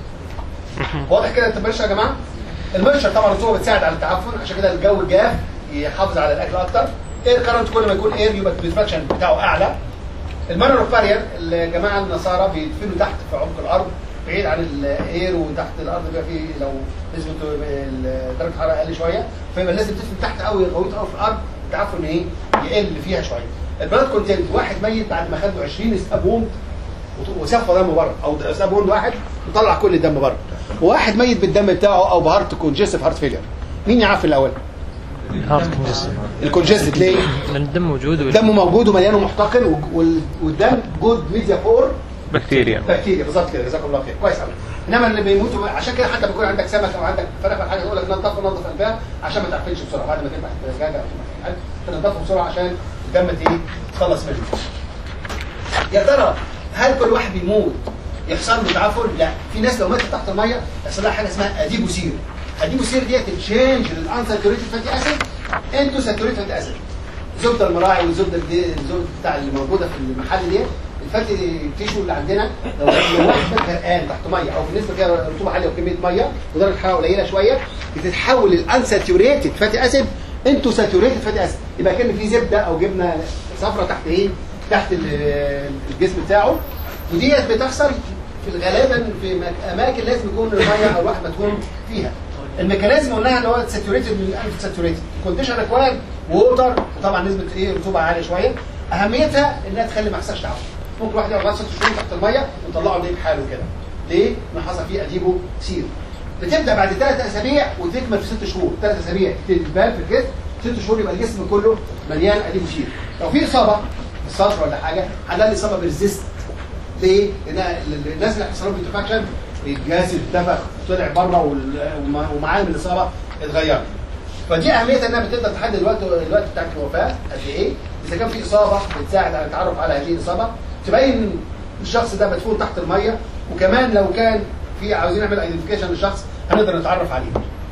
واضح كده التمبريتشر يا جماعه المنشر طبعا الرطوبه بتساعد على التعفن عشان كده الجو الجاف يحافظ على الاكل اكتر اير كارنت كل ما يكون اير يبقى البريفراكشن بتاعه اعلى المانر اوف بارير الجماعه النصارى بيدفنوا تحت في عمق الارض بعيد عن الاير وتحت الارض بيبقى فيه لو نسبه ال- درجه الحراره اقل شويه فيبقى لازم تدفن تحت قوي غويط قوي في الارض التعفن ايه يقل فيها شويه البلاد كونتنت واحد ميت بعد ما خد 20 سابون وصفى دم بره او سابون واحد وطلع كل الدم بره وواحد ميت بالدم بتاعه او بهارت كونجستيف هارت فيلير مين يعرف الاول هارت كونجستن الكونجستيف ليه لان الدم موجود دمه موجود ومليان ومحتقن وال- والدم جود ميديا فور والبكتيريا بكتيريا بالظبط كده جزاكم الله خير كويس قوي انما اللي بيموتوا عشان كده حتى بيكون عندك سمك او عندك فراخ او حاجه يقول لك نظف نظف قلبها عشان ما تعفنش بسرعه بعد ما تذبح الدجاجه او تذبح الحاجة، تنضفه بسرعه عشان الدم ايه تخلص منه يا ترى هل كل واحد بيموت يحصل له تعفن؟ لا في ناس لو ماتت تحت الميه يحصل لها حاجه اسمها اديبوسير اديبوسير ديت تشينج الانساتوريتد فاتي اسيد انتو ساتوريتد فاتي اسيد الزبده المراعي والزبده دي الزبده بتاع اللي موجوده في المحل ديت الفاتي تيشو اللي عندنا لو لو واحد فات غرقان تحت ميه او في نسبه فيها رطوبه عاليه وكميه ميه ودرجه حراره قليله شويه بتتحول الانساتوريتد فاتي اسيد انتو ساتوريتد فاتي اسيد يبقى كان في زبده او جبنه صفرا تحت ايه؟ تحت ال- الجسم بتاعه وديت بتحصل في غالبا في مك- اماكن لازم يكون الميه او الواحد مدفون فيها الميكانيزم قلناها اللي هو ساتوريتد من الف ساتوريتد كونديشن اكوارد ووتر وطبعا نسبه ايه رطوبه عاليه شويه اهميتها انها تخلي ما يحصلش تعفن ممكن واحد يقعد ست شهور تحت الميه ويطلعه ليه بحاله كده ليه؟ ما حصل فيه اديبه سير بتبدا بعد ثلاث اسابيع وتكمل في ست شهور ثلاث اسابيع تبان في الجسم ست شهور يبقى الجسم كله مليان اديبه سير لو في اصابه بالصدر ولا حاجه هنلاقي الاصابه بريزيست ليه؟ لان ال- الناس اللي حصل لهم انتفاكشن الجهاز اتنفخ طلع بره وال- وما- ومعالم الاصابه اتغيرت. فدي اهميتها انها بتقدر تحدد الوقت الوقت بتاع الوفاه قد ايه؟ اذا كان في اصابه بتساعد على التعرف على هذه الاصابه تبين الشخص ده مدفون تحت الميه وكمان لو كان في عاوزين نعمل ايدنتيفيكيشن للشخص هنقدر نتعرف عليه.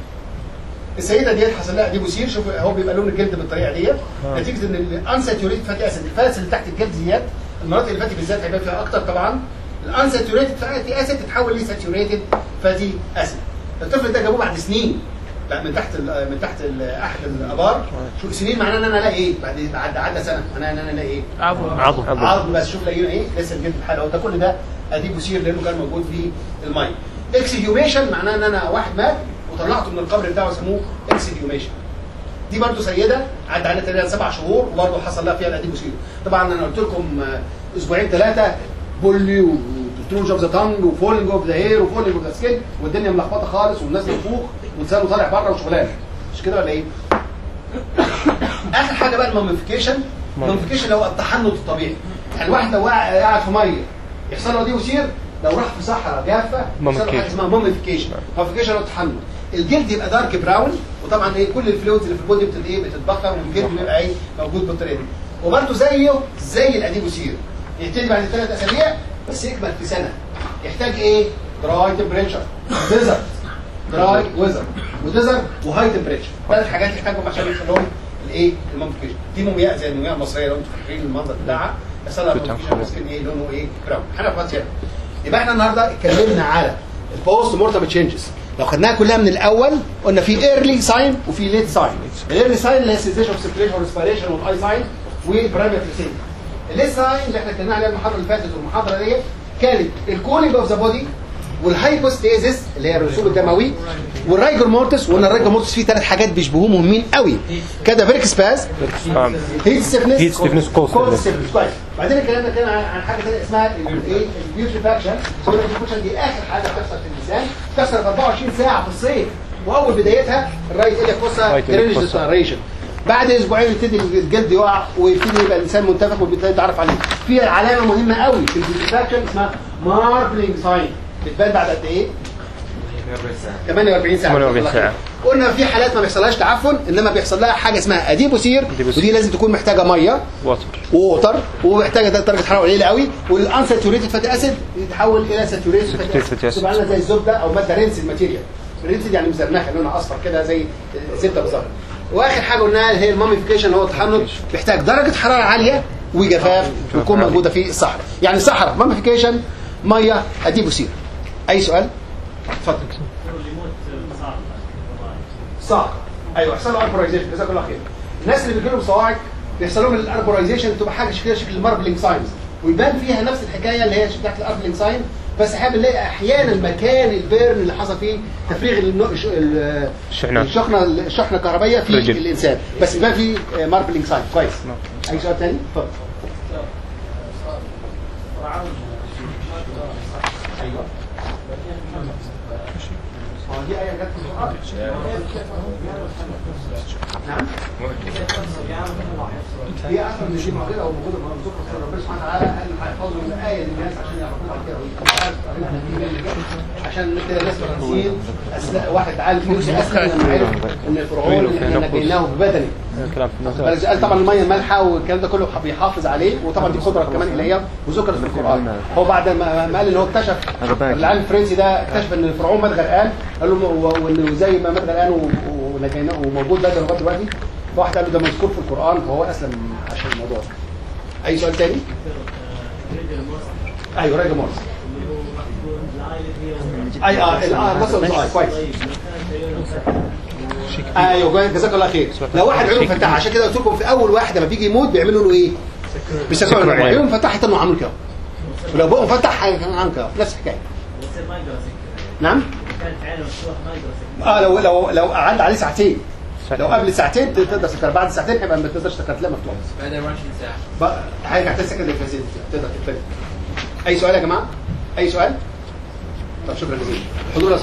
السيده ديت حصل لها ديبوسير شوف هو بيبقى لون الجلد بالطريقه ديت نتيجه ان الانساتوريت فاتي اسيد الفاتس اللي تحت الجلد ديت المناطق اللي فاتي بالذات هيبان فيها اكتر طبعا الانساتوريتد فاتي اسيد تتحول لساتوريتد فاتي اسيد الطفل ده جابوه بعد سنين بقى من تحت ال- من تحت ال- احد الابار شو سنين معناه ان انا الاقي ايه بعد بعد عدى سنه معناه ان انا الاقي ايه عظم عظم بس شوف لقينا ايه لسه الجلد بحاله ده كل ده اديب مثير لانه كان موجود في الميه اكسيديوميشن معناه ان انا واحد مات وطلعته من القبر بتاعه سموه اكسيديوميشن دي برضه سيده عدى عليها تقريبا سبع شهور وبرضه حصل لها فيها الاديب مثير طبعا انا قلت لكم آه، اسبوعين ثلاثه بولي وتروج اوف ذا تانج وفولنج اوف ذا هير وفولنج اوف ذا سكين والدنيا ملخبطه خالص والناس منفوخ ولسانه طالع بره وشغلانه مش كده ولا ايه؟ اخر حاجه بقى الموميفيكيشن الموميفيكيشن اللي هو التحنط الطبيعي يعني الواحد لو قاعد قاعد في ميه يحصل له دي وسير لو راح في صحراء جافه يحصل له حاجه اسمها موميفيكيشن موميفيكيشن هو التحنط الجلد يبقى دارك براون وطبعا ايه كل الفلويدز اللي في البودي بتت ايه بتتبخر والجلد بيبقى ايه موجود بالطريقه دي وبرده زيه زي الاديبوسير يبتدي بعد ثلاث اسابيع بس يكمل في سنه يحتاج ايه؟ دراي تمبريتشر ديزرت دراي ويزر وديزر وهاي تمبريتشر ثلاث حاجات يحتاجهم عشان يحصل لهم الايه الموميفيكيشن دي مومياء زي المومياء المصريه لو انتم فاكرين المنظر بتاعها بس انا موميفيكيشن ماسكين ايه لونه ايه براون احنا في هنا يبقى احنا النهارده اتكلمنا على البوست مورتم تشينجز لو خدناها كلها من الاول قلنا في ايرلي ساين وفي ليت ساين الايرلي ساين اللي هي سيزيشن اوف سيركيليشن وريسبيريشن والاي ساين والبرايمري فلسين الليت ساين اللي احنا اتكلمنا عليها المحاضره اللي فاتت والمحاضره ديت كانت الكولينج اوف ذا بودي والهايبوستيزيس اللي هي الرسوب الدموي والرايجر مورتس وقلنا الرايجر مورتس فيه ثلاث حاجات بيشبهوه مهمين قوي كده فيرك سباز هيت ستيفنس Heat stiffness, cold cold stiffness. stiffness كويس بعدين اتكلمنا كده عن عن حاجه ثانيه اسمها الايه البيوتريفاكشن البيوتريفاكشن دي اخر حاجه بتحصل في الانسان بتحصل في 24 ساعه في الصيف واول بدايتها الرايت اليا فوسا Right iliac درينج fossa. ديسنريشن بعد اسبوعين يبتدي الجلد يقع ويبتدي يبقى الانسان منتفخ وبيبتدي يتعرف عليه في علامه مهمه قوي في البيوتريفاكشن اسمها ماربلينج ساين بتبان بعد قد ايه 48 ساعه 48 ساعة. قلنا في حالات ما بيحصلهاش تعفن انما بيحصل لها حاجه اسمها اديبوسير أديبوسير. ودي لازم تكون محتاجه ميه واتر ووتر ومحتاجه درجه حراره قليله قوي والانساتوريتد فاتي اسيد يتحول الى ساتوريتد Saturated fatty فاتي acid. اسيد تبقى عامله زي الزبده او ماده رينس الماتيريال ريتد يعني مزرنخه لونها اصفر كده زي زبده بالظبط واخر حاجه قلناها هي الماميفيكيشن اللي هو التحنط بيحتاج درجه حراره عاليه وجفاف ويكون موجوده في الصحراء يعني صحراء ماميفيكيشن ميه اديب وسير اي سؤال اتفضل صعق ايوه يحصل له اربورايزيشن جزاك الله خير الناس اللي بيجي لهم صواعق بيحصل لهم الاربورايزيشن تبقى حاجه كده شكل الماربلينج ساينز ويبان فيها نفس الحكايه اللي هي بتاعت الاربلينج ساين بس احنا بنلاقي احيانا مكان البيرن اللي حصل فيه تفريغ النو- الش- ال- الشحنات. الشحنه الشحنه الكهربائيه في رجل. الانسان بس بيبان فيه ماربلينج ساين كويس اي سؤال ثاني اتفضل ايوه اه دي ايه جت في القران نعم هي اصلا مش موجوده او موجوده مرزوقه في ربنا سبحانه وتعالى قال هيحفظوا من الايه للناس عشان يعرفوها كده عشان كده الناس فرنسيين أسلا- واحد عالم فلوسي اسلم لما عرف ان فرعون وفي احنا نقص. نجيناه ببدنه كلام في النوتات قال طبعا الميه المالحه والكلام ده كله بيحافظ عليه وطبعا دي قدره كمان الهيه وذكرت في القران هو بعد ما ما قال ان هو اكتشف العالم الفرنسي ده اكتشف ان فرعون مات غرقان قال له و- وانه زي ما مات غرقان و- ونجيناه وموجود ده لغايه دلوقتي فواحد قال له ده مذكور في القران فهو اسلم عشان الموضوع ده اي سؤال تاني؟ ايوه راجل مورس اي اه اه مصر آه، كويس ايوه كويس جزاك الله خير لو واحد عينه مفتحه عشان كده قلت لكم في اول واحد لما بيجي يموت بيعملوا له ايه؟ بيسكروا له عينه عينه مفتحه يتنوا عامل كده ولو بقه مفتح عامل كده نفس الحكايه يصير ما يقدر يسكر نعم كانت عينه مفتوح ما يقدر يسكر اه لو لو لو قعد عليه ساعتين لو قبل ساعتين تقدر تسكر بعد ساعتين هيبقى ما تقدرش تسكر تلاقي مفتوح بعد 24 ساعه بقى هيرجع تاني سكند الفازين تقدر تقفل اي سؤال يا جماعه اي سؤال طب شكرا جزيلا حضور